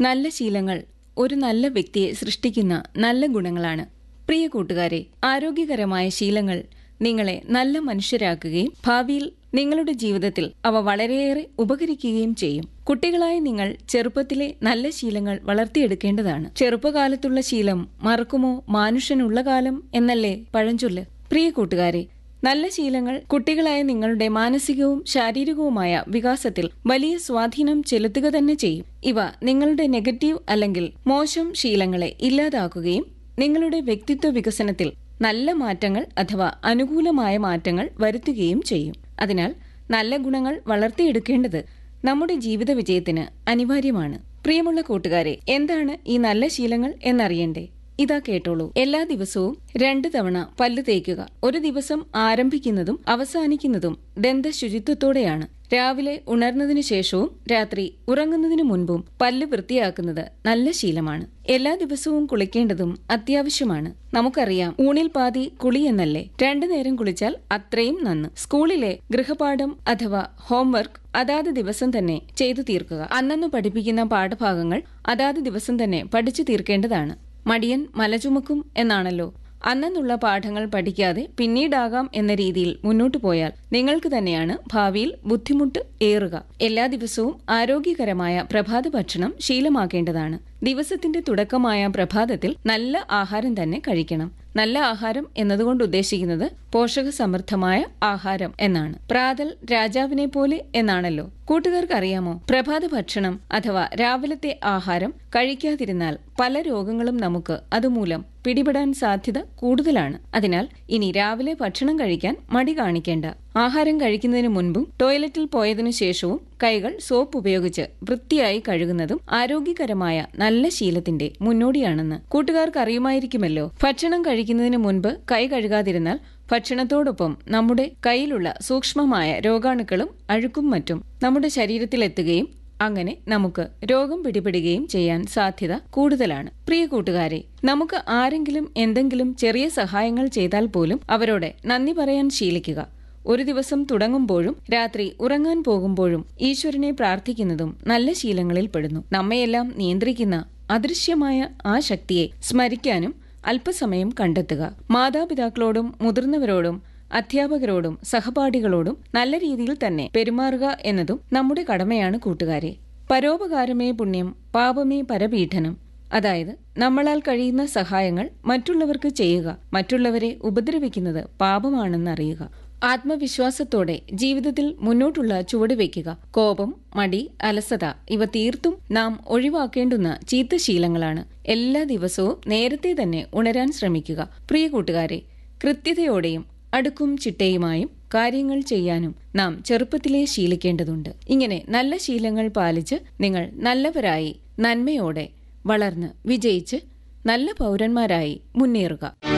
നല്ല ശീലങ്ങൾ ഒരു നല്ല വ്യക്തിയെ സൃഷ്ടിക്കുന്ന നല്ല ഗുണങ്ങളാണ് പ്രിയ കൂട്ടുകാരെ ആരോഗ്യകരമായ ശീലങ്ങൾ നിങ്ങളെ നല്ല മനുഷ്യരാക്കുകയും ഭാവിയിൽ നിങ്ങളുടെ ജീവിതത്തിൽ അവ വളരെയേറെ ഉപകരിക്കുകയും ചെയ്യും കുട്ടികളായ നിങ്ങൾ ചെറുപ്പത്തിലെ നല്ല ശീലങ്ങൾ വളർത്തിയെടുക്കേണ്ടതാണ് ചെറുപ്പകാലത്തുള്ള ശീലം മറക്കുമോ മാനുഷ്യനുള്ള കാലം എന്നല്ലേ പഴഞ്ചൊല്ല് പ്രിയ കൂട്ടുകാരെ നല്ല ശീലങ്ങൾ കുട്ടികളായ നിങ്ങളുടെ മാനസികവും ശാരീരികവുമായ വികാസത്തിൽ വലിയ സ്വാധീനം ചെലുത്തുക തന്നെ ചെയ്യും ഇവ നിങ്ങളുടെ നെഗറ്റീവ് അല്ലെങ്കിൽ മോശം ശീലങ്ങളെ ഇല്ലാതാക്കുകയും നിങ്ങളുടെ വ്യക്തിത്വ വികസനത്തിൽ നല്ല മാറ്റങ്ങൾ അഥവാ അനുകൂലമായ മാറ്റങ്ങൾ വരുത്തുകയും ചെയ്യും അതിനാൽ നല്ല ഗുണങ്ങൾ വളർത്തിയെടുക്കേണ്ടത് നമ്മുടെ ജീവിത വിജയത്തിന് അനിവാര്യമാണ് പ്രിയമുള്ള കൂട്ടുകാരെ എന്താണ് ഈ നല്ല ശീലങ്ങൾ എന്നറിയണ്ടേ ഇതാ കേട്ടോളൂ എല്ലാ ദിവസവും രണ്ടു തവണ പല്ല് തേക്കുക ഒരു ദിവസം ആരംഭിക്കുന്നതും അവസാനിക്കുന്നതും ദന്ത ശുചിത്വത്തോടെയാണ് രാവിലെ ഉണർന്നതിനു ശേഷവും രാത്രി ഉറങ്ങുന്നതിനു മുൻപും പല്ല് വൃത്തിയാക്കുന്നത് നല്ല ശീലമാണ് എല്ലാ ദിവസവും കുളിക്കേണ്ടതും അത്യാവശ്യമാണ് നമുക്കറിയാം ഊണിൽ പാതി കുളി എന്നല്ലേ രണ്ടു നേരം കുളിച്ചാൽ അത്രയും നന്ന് സ്കൂളിലെ ഗൃഹപാഠം അഥവാ ഹോംവർക്ക് അതാത് ദിവസം തന്നെ ചെയ്തു തീർക്കുക അന്നന്ന് പഠിപ്പിക്കുന്ന പാഠഭാഗങ്ങൾ അതാത് ദിവസം തന്നെ പഠിച്ചു തീർക്കേണ്ടതാണ് മടിയൻ മലചുമക്കും എന്നാണല്ലോ അന്നുള്ള പാഠങ്ങൾ പഠിക്കാതെ പിന്നീടാകാം എന്ന രീതിയിൽ മുന്നോട്ടു പോയാൽ നിങ്ങൾക്ക് തന്നെയാണ് ഭാവിയിൽ ബുദ്ധിമുട്ട് ഏറുക എല്ലാ ദിവസവും ആരോഗ്യകരമായ പ്രഭാത ഭക്ഷണം ശീലമാക്കേണ്ടതാണ് ദിവസത്തിന്റെ തുടക്കമായ പ്രഭാതത്തിൽ നല്ല ആഹാരം തന്നെ കഴിക്കണം നല്ല ആഹാരം എന്നതുകൊണ്ട് ഉദ്ദേശിക്കുന്നത് പോഷക സമൃദ്ധമായ ആഹാരം എന്നാണ് പ്രാതൽ രാജാവിനെ പോലെ എന്നാണല്ലോ കൂട്ടുകാർക്ക് അറിയാമോ പ്രഭാത ഭക്ഷണം അഥവാ രാവിലത്തെ ആഹാരം കഴിക്കാതിരുന്നാൽ പല രോഗങ്ങളും നമുക്ക് അതുമൂലം പിടിപെടാൻ സാധ്യത കൂടുതലാണ് അതിനാൽ ഇനി രാവിലെ ഭക്ഷണം കഴിക്കാൻ മടി കാണിക്കേണ്ട ആഹാരം കഴിക്കുന്നതിന് മുൻപും ടോയ്ലറ്റിൽ പോയതിനു ശേഷവും കൈകൾ സോപ്പ് ഉപയോഗിച്ച് വൃത്തിയായി കഴുകുന്നതും ആരോഗ്യകരമായ നല്ല ശീലത്തിന്റെ മുന്നോടിയാണെന്ന് കൂട്ടുകാർക്ക് അറിയുമായിരിക്കുമല്ലോ ഭക്ഷണം കഴിക്കുന്നതിന് മുൻപ് കൈ കഴുകാതിരുന്നാൽ ഭക്ഷണത്തോടൊപ്പം നമ്മുടെ കയ്യിലുള്ള സൂക്ഷ്മമായ രോഗാണുക്കളും അഴുക്കും മറ്റും നമ്മുടെ ശരീരത്തിലെത്തുകയും അങ്ങനെ നമുക്ക് രോഗം പിടിപെടുകയും ചെയ്യാൻ സാധ്യത കൂടുതലാണ് പ്രിയ കൂട്ടുകാരെ നമുക്ക് ആരെങ്കിലും എന്തെങ്കിലും ചെറിയ സഹായങ്ങൾ ചെയ്താൽ പോലും അവരോട് നന്ദി പറയാൻ ശീലിക്കുക ഒരു ദിവസം തുടങ്ങുമ്പോഴും രാത്രി ഉറങ്ങാൻ പോകുമ്പോഴും ഈശ്വരനെ പ്രാർത്ഥിക്കുന്നതും നല്ല ശീലങ്ങളിൽ പെടുന്നു നമ്മയെല്ലാം നിയന്ത്രിക്കുന്ന അദൃശ്യമായ ആ ശക്തിയെ സ്മരിക്കാനും അല്പസമയം കണ്ടെത്തുക മാതാപിതാക്കളോടും മുതിർന്നവരോടും അധ്യാപകരോടും സഹപാഠികളോടും നല്ല രീതിയിൽ തന്നെ പെരുമാറുക എന്നതും നമ്മുടെ കടമയാണ് കൂട്ടുകാരെ പരോപകാരമേ പുണ്യം പാപമേ പരപീഠനം അതായത് നമ്മളാൽ കഴിയുന്ന സഹായങ്ങൾ മറ്റുള്ളവർക്ക് ചെയ്യുക മറ്റുള്ളവരെ ഉപദ്രവിക്കുന്നത് പാപമാണെന്നറിയുക ആത്മവിശ്വാസത്തോടെ ജീവിതത്തിൽ മുന്നോട്ടുള്ള ചുവട് വയ്ക്കുക കോപം മടി അലസത ഇവ തീർത്തും നാം ഒഴിവാക്കേണ്ടുന്ന ചീത്ത ശീലങ്ങളാണ് എല്ലാ ദിവസവും നേരത്തെ തന്നെ ഉണരാൻ ശ്രമിക്കുക പ്രിയ കൂട്ടുകാരെ കൃത്യതയോടെയും അടുക്കും ചിട്ടയുമായും കാര്യങ്ങൾ ചെയ്യാനും നാം ചെറുപ്പത്തിലേ ശീലിക്കേണ്ടതുണ്ട് ഇങ്ങനെ നല്ല ശീലങ്ങൾ പാലിച്ച് നിങ്ങൾ നല്ലവരായി നന്മയോടെ വളർന്ന് വിജയിച്ച് നല്ല പൗരന്മാരായി മുന്നേറുക